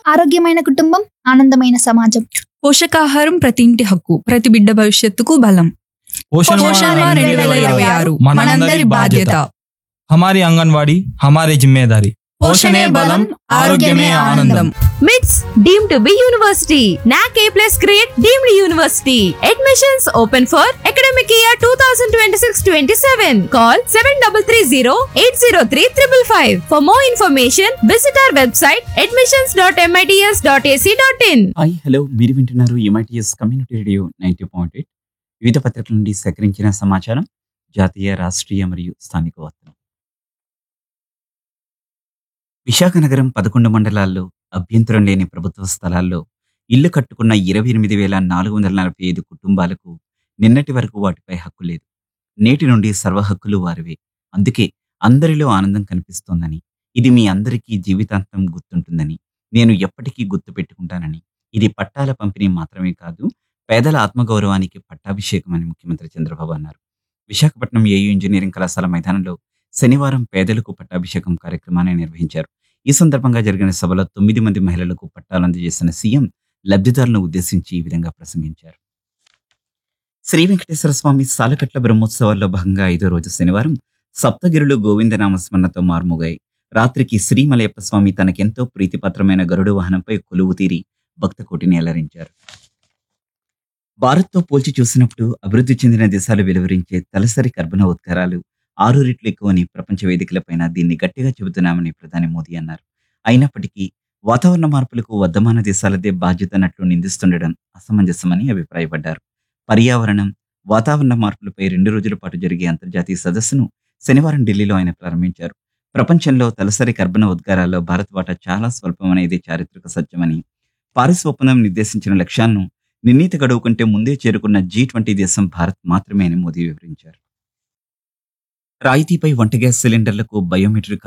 ఆరోగ్యమైన కుటుంబం ఆనందమైన సమాజం పోషకాహారం ప్రతి ఇంటి హక్కు ప్రతి బిడ్డ భవిష్యత్తుకు బలం पोषण పోషణ माह రెండు వేల ఇరవై ఆరు మనందరి బాధ్యత हमारी आंगनवाड़ी हमारी जिम्मेदारी పోషణే బలం ఆరోగ్యమే ఆనందం మిట్స్ deem to B university NAAC A plus grade deemed university admissions open for academic year two thousand twenty six twenty seven call seven double three zero eight zero three triple five for more information visit our website admissions dot MITS dot AC dot in hi hello మీరు వింటున్నారు MITS community radio ninety point eight వివిధ పత్రికల నుండి సేకరించిన సమాచారం జాతీయ రాష్ట్రీయ మరియు స్థానిక వార్తలు విశాఖ నగరం పదకొండు మండలాల్లో అభ్యంతరం లేని ప్రభుత్వ స్థలాల్లో ఇల్లు కట్టుకున్న ఇరవై ఎనిమిది వేల నాలుగు వందల నలభై ఐదు కుటుంబాలకు నిన్నటి వరకు వాటిపై హక్కు లేదు నేటి నుండి సర్వ హక్కులు వారివే అందుకే అందరిలో ఆనందం కనిపిస్తోందని ఇది మీ అందరికీ జీవితాంతం గుర్తుంటుందని నేను ఎప్పటికీ గుర్తు పెట్టుకుంటానని ఇది పట్టాల పంపిణీ మాత్రమే కాదు పేదల ఆత్మగౌరవానికి పట్టాభిషేకం అని ముఖ్యమంత్రి చంద్రబాబు అన్నారు విశాఖపట్నం ఏయూ ఇంజనీరింగ్ కళాశాల మైదానంలో శనివారం పేదలకు పట్టాభిషేకం కార్యక్రమాన్ని నిర్వహించారు ఈ సందర్భంగా జరిగిన సభలో తొమ్మిది మంది మహిళలకు పట్టాలు అందజేసిన సీఎం లబ్ధిదారులను ఉద్దేశించి ఈ విధంగా ప్రసంగించారు శ్రీ వెంకటేశ్వర స్వామి సాలకట్ల బ్రహ్మోత్సవాల్లో భాగంగా ఐదో రోజు శనివారం సప్తగిరులు గోవిందనామ స్మరణతో మార్మోగాయి రాత్రికి శ్రీమలయప్ప స్వామి తనకెంతో ప్రీతిపాత్రమైన గరుడు వాహనంపై కొలువు తీరి భక్త కోటిని అలరించారు భారత్తో పోల్చి చూసినప్పుడు అభివృద్ధి చెందిన దేశాలు వెలువరించే తలసరి కర్బన ఉద్గారాలు ఆరు రెట్లు ఎక్కువని ప్రపంచ వేదికలపైన దీన్ని గట్టిగా చెబుతున్నామని ప్రధాని మోదీ అన్నారు అయినప్పటికీ వాతావరణ మార్పులకు వర్ధమాన దేశాలదే బాధ్యత అన్నట్లు నిందిస్తుండడం అసమంజసమని అభిప్రాయపడ్డారు పర్యావరణం వాతావరణ మార్పులపై రెండు రోజుల పాటు జరిగే అంతర్జాతీయ సదస్సును శనివారం ఢిల్లీలో ఆయన ప్రారంభించారు ప్రపంచంలో తలసరి కర్బన ఉద్గారాల్లో భారత్ వాటా చాలా స్వల్పమనేది చారిత్రక సత్యమని పారిస్ ఒప్పందం నిర్దేశించిన లక్ష్యాలను నిర్ణీత గడువు కంటే ముందే చేరుకున్న జీ ట్వంటీ దేశం భారత్ మాత్రమే అని మోదీ వివరించారు రాయితీపై వంట గ్యాస్ సిలిండర్లకు బయోమెట్రిక్